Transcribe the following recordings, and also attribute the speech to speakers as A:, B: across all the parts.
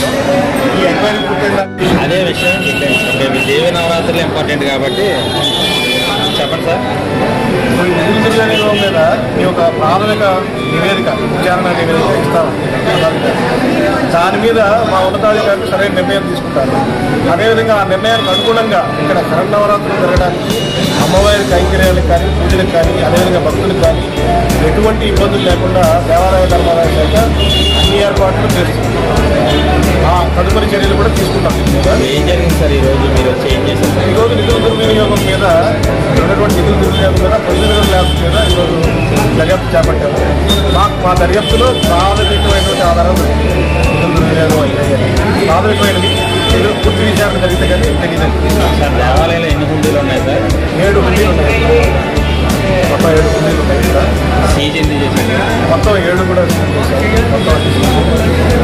A: చేస్తాం ఈ ఎంక్వైరీ పూర్తయిన
B: అదే విషయం చెప్పండి ఓకే దేవి నవరాత్రులు ఇంపార్టెంట్ కాబట్టి చెప్పండి సార్
A: నిధుల దుర్వినియోగం మీద మీ ఒక ప్రాథమిక నివేదిక విచారణ నివేదిక ఇస్తాం దాని మీద మా ఉన్నతాధికారులు సరైన నిర్ణయం తీసుకుంటారు అదేవిధంగా ఆ నిర్ణయానికి అనుగుణంగా ఇక్కడ శరణవరాత్రులు జరగడానికి అమ్మవారి కైంకర్యాలకు కానీ పూజలకు కానీ అదేవిధంగా భక్తులకు కానీ ఎటువంటి ఇబ్బందులు లేకుండా దేవాలయ ధర్మాలయ శాఖ అన్ని ఏర్పాట్లు చేస్తుంది ఆ తదుపరి చర్యలు కూడా తీసుకుంటాం
B: ఏం జరిగింది సార్ ఈరోజు మీరు వచ్చి ఏం చేశారు
A: ఈరోజు నిధుల దుర్వినియోగం మీద ఉన్నటువంటి నిధుల దుర్వినియోగం మీద ప్రొసీజరల్ ల్యాబ్స్ మీద ఈరోజు దర్యాప్తు చేపట్టాము మాకు మా దర్యాప్తులో ప్రాథమికమైనటువంటి ఆధారాలు దొరికింది. నిధుల దుర్వినియోగం అయ్యాయి ప్రాథమికమైనది ఇది పూర్తి విచారణ జరిగితే కానీ తెలియదండి
B: సార్ దేవాలయంలో ఎన్ని హుండీలు ఉన్నాయి సార్
A: ఏడు హుండీలు ఉన్నాయి మొత్తం ఏడు హుండీలు ఉన్నాయి ఇక్కడ
B: సీజ్ ఎందుకు చేశారు
A: మొత్తం ఏడు కూడా చేశాము. మొత్తం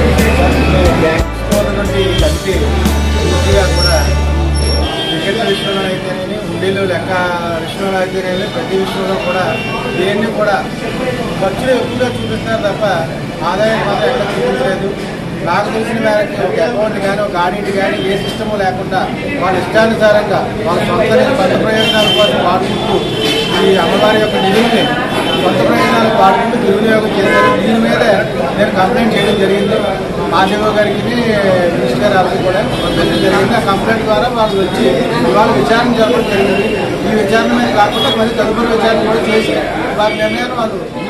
C: నుండి కలిసి పూర్తిగా కూడా టికెట్ల విషయంలో అయితేనేమి హుండీలు లెక్క విషయంలో అయితేనేమి ప్రతి విషయంలో కూడా దేన్ని కూడా ఖర్చులు ఎక్కువగా చూపిస్తున్నారు తప్ప ఆదాయం మాత్రం ఎక్కడ చూపించలేదు నాకు తెలిసిన మేరకు ఒక అకౌంట్ కానీ ఒక ఆడిట్ కానీ ఏ సిస్టము లేకుండా వాళ్ళ ఇష్టానుసారంగా వాళ్ళ సొంత సొంత ప్రయోజనాల కోసం వాడుకుంటూ ఈ అమ్మవారి యొక్క నిధుల్ని సొంత ప్రయోజనాలకు వాడుకుంటూ దుర్వినియోగం చేశారు దీని మీద నేను కంప్లైంట్ చేయడం జరిగింది ఆర్డీఓ గారికి మినిస్టర్ గారు వాళ్ళకి కూడా కంప్లైంట్ జరిగింది ఆ కంప్లైంట్ ద్వారా వాళ్ళు వచ్చి ఇవాళ విచారణ జరపడం జరిగింది ఈ విచారణ మీద కాకుండా మరి తదుపరి విచారణ కూడా చేసి వారి నిర్ణయాన్ని వాళ్ళు